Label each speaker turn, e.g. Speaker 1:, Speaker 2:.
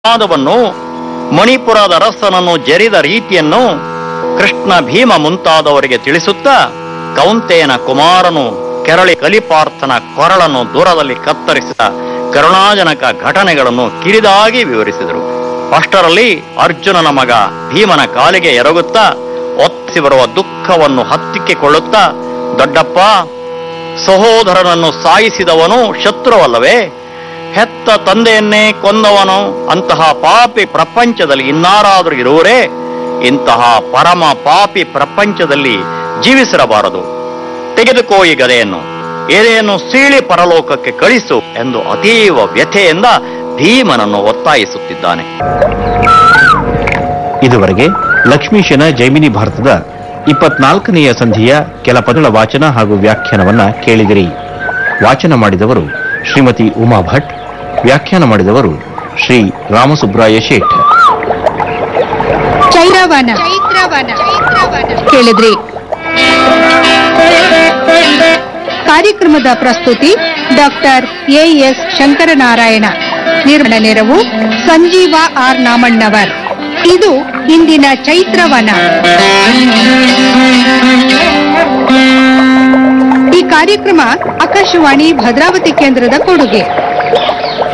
Speaker 1: ವಾದವನ್ನು ಮಣಿಪುರದ ರಸನನ್ನು ಜರಿದ ರೀತಿಯನ್ನು ಕೃಷ್ಣ ಭೀಮ ಮುಂತಾದವರಿಗೆ ತಿಳಿಸುತ್ತಾ ಕೌಂತೆಯನ ಕುಮಾರನು ಕೆರಳಿ ಕಲಿಪಾರ್ಥನ ಕೊರಳನ್ನು ದೂರದಲ್ಲಿ ಕತ್ತರಿಸಿದ ಕರುಣಾಜನಕ ಘಟನೆಗಳನ್ನು ಕಿರಿದಾಗಿ ವಿವರಿಸಿದರು ಅಷ್ಟರಲ್ಲಿ ಅರ್ಜುನನ ಮಗ ಭೀಮನ ಕಾಲಿಗೆ ಎರಗುತ್ತಾ ಒತ್ತಿಸಿ ಬರುವ ದುಃಖವನ್ನು ಹತ್ತಿಕ್ಕಿಕೊಳ್ಳುತ್ತಾ ದೊಡ್ಡಪ್ಪ ಸಹೋದರನನ್ನು ಸಾಯಿಸಿದವನು ಶತ್ರುವಲ್ಲವೇ ಹೆತ್ತ ತಂದೆಯನ್ನೇ ಕೊಂದವನು ಅಂತಹ ಪಾಪಿ ಪ್ರಪಂಚದಲ್ಲಿ ಇನ್ನಾರಾದರೂ ಇರುವರೇ ಇಂತಹ ಪರಮ ಪಾಪಿ ಪ್ರಪಂಚದಲ್ಲಿ ಜೀವಿಸಿರಬಾರದು ತೆಗೆದುಕೋ ಈ ಗದೆಯನ್ನು ಎದೆಯನ್ನು ಸೀಳಿ ಪರಲೋಕಕ್ಕೆ ಕಳಿಸು ಎಂದು ಅತೀವ ವ್ಯಥೆಯಿಂದ ಭೀಮನನ್ನು ಒತ್ತಾಯಿಸುತ್ತಿದ್ದಾನೆ
Speaker 2: ಇದುವರೆಗೆ ಲಕ್ಷ್ಮೀಶನ ಜೈಮಿನಿ ಭಾರತದ ಇಪ್ಪತ್ನಾಲ್ಕನೆಯ ಸಂಧಿಯ ಕೆಲ ಪದಗಳ ವಾಚನ ಹಾಗೂ ವ್ಯಾಖ್ಯಾನವನ್ನ ಕೇಳಿದಿರಿ ವಾಚನ ಮಾಡಿದವರು ಶ್ರೀಮತಿ ಉಮಾ ಭಟ್ ವ್ಯಾಖ್ಯಾನ ಮಾಡಿದವರು ಶ್ರೀ ರಾಮಸುಬ್ರಾಯ ಶೇಠ್
Speaker 3: ಚೈತ್ರವನ ಕೇಳಿದ್ರಿ ಕಾರ್ಯಕ್ರಮದ ಪ್ರಸ್ತುತಿ ಡಾಕ್ಟರ್ ಎ ಎಸ್ ಶಂಕರನಾರಾಯಣ ನಿರ್ಮಾಣ ನೆರವು ಸಂಜೀವ ಆರ್ ನಾಮಣ್ಣವರ್ ಇದು ಇಂದಿನ ಚೈತ್ರವನ ಈ ಕಾರ್ಯಕ್ರಮ ಆಕಾಶವಾಣಿ ಭದ್ರಾವತಿ ಕೇಂದ್ರದ ಕೊಡುಗೆ